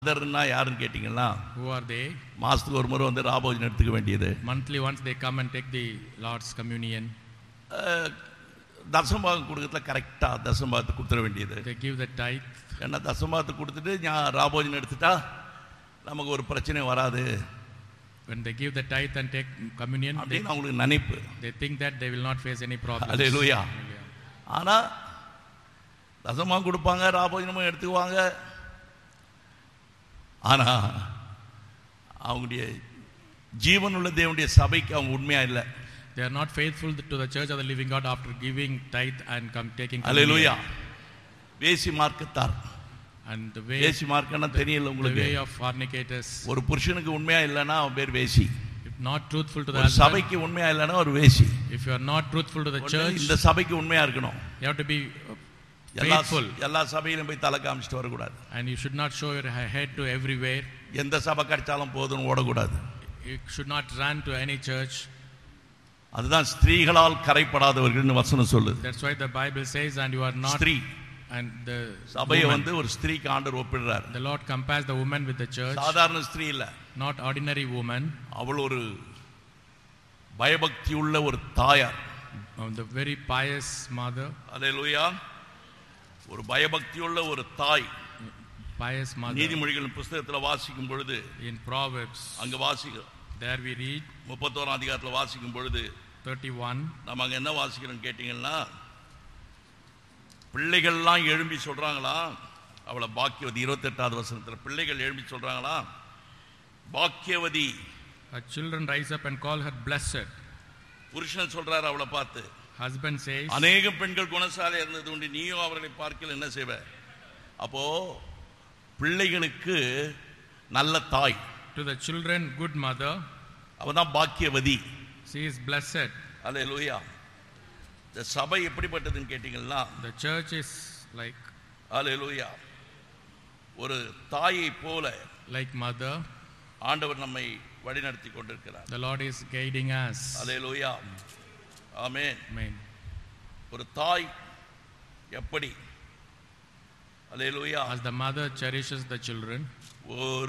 மதர்னா யாருன்னு கேட்டிங்கன்னா Who are they? மாதத்துக்கு ஒரு முறை வந்து ராபோஜன் எடுத்துக்க வேண்டியது Monthly once they come and take the Lord's communion. அஹ், தசமபாகம் கொடுக்கறதுல கரெக்டாக தசமபாகத்தை கொடுத்துட வேண்டியது They give the tithe. ஏன்னா தசமபாகத்தை கொடுத்துட்டு நான் ராபோஜன் எடுத்துட்டா நமக்கு ஒரு பிரச்சனை வராது When they give the tithe and take communion, they, அப்படின்னு அவங்களுக்கு நினைப்பு they think that they will not face any problems. Hallelujah Hallelujah. ஆனால் தசமாக கொடுப்பாங்க ராபோஜனமும் எடுத்துக்குவாங்க ஆனால் அவங்களுடைய ஜீவனுள்ள தேவனுடைய சபைக்கு அவங்க உண்மையாக இல்லை They are not faithful to the church of the living God after giving tithe and come taking hallelujah communion. வேசி மார்க்கத்தார் And the way, வேசி மார்க்கம்னா தெரியல the உங்களுக்கு way of fornicators, ஒரு புருஷனுக்கு உண்மையா இல்லைன்னா அவன் பேர் வேசி if not truthful to the ஒரு husband, சபைக்கு உண்மையா இல்லைன்னா ஒரு வேசி if you are not truthful to the ஒண்ணு church, இந்த சபைக்கு உண்மையா இருக்கணும் you have to be uh, எல்லா faithful. எல்லா சபையிலும் போய் தலை காமிச்சிட்டு வரக்கூடாது And you should not show your head to everywhere. எந்த சபை கிடைச்சாலும் போதும்னு ஓடக்கூடாது You should not run to any church. அதுதான் ஸ்திரீகளால் கரைப்படாதவர்கள்னு வசனம் சொல்லுது That's why the Bible says, and you are not. ஸ்திரீ And the சபையை woman, வந்து ஒரு ஸ்திரீக்கு ஆண்டர் ஒப்பிடுறார் the Lord compares the woman with the church, சாதாரண ஸ்திரீ இல்ல not ordinary woman, அவள் ஒரு பயபக்தி உள்ள ஒரு தாயார் um, the very pious mother, அல்லேலூயா ஒரு பயபக்தி உள்ள ஒரு தாய் pious mother. நீதிமொழிகள் புஸ்தகத்துல வாசிக்கும் பொழுது In Proverbs, அங்க வாசிக்கிறோம் there we read முப்பத்தோராம் அதிகாரத்துல வாசிக்கும் பொழுது 31. நம்ம அங்க என்ன வாசிக்கிறோம் கேட்டீங்கன்னா பிள்ளைகள்லாம் எழும்பி சொல்றாங்களா அவளை பாக்கியவதி இருபத்தெட்டாவது வசனத்துல பிள்ளைகள் எழும்பி சொல்றாங்களா பாக்கியவதி Her children rise up and call her blessed. புருஷன் சொல்றாரு அவளை பார்த்து Husband says, அநேக பெண்கள் குணசாலை இருந்தது உண்டு நீயும் அவர்களை பார்க்கல என்ன செய்வ அப்போ பிள்ளைகளுக்கு நல்ல தாய் To the children, good mother, அவ தான் பாக்கியவதி she is blessed. அல்ல லூயா இந்த சபை எப்படிப்பட்டதுன்னு கேட்டீங்கன்னா The church is like அல்லேலூயா ஒரு தாயை போல like mother. ஆண்டவர் நம்மை வழிநடத்தி கொண்டிருக்கிறார் The Lord is guiding us. Hallelujah amen Amen. ஒரு தாய் எப்படி அல்லேலூயா As the mother cherishes the children, ஒரு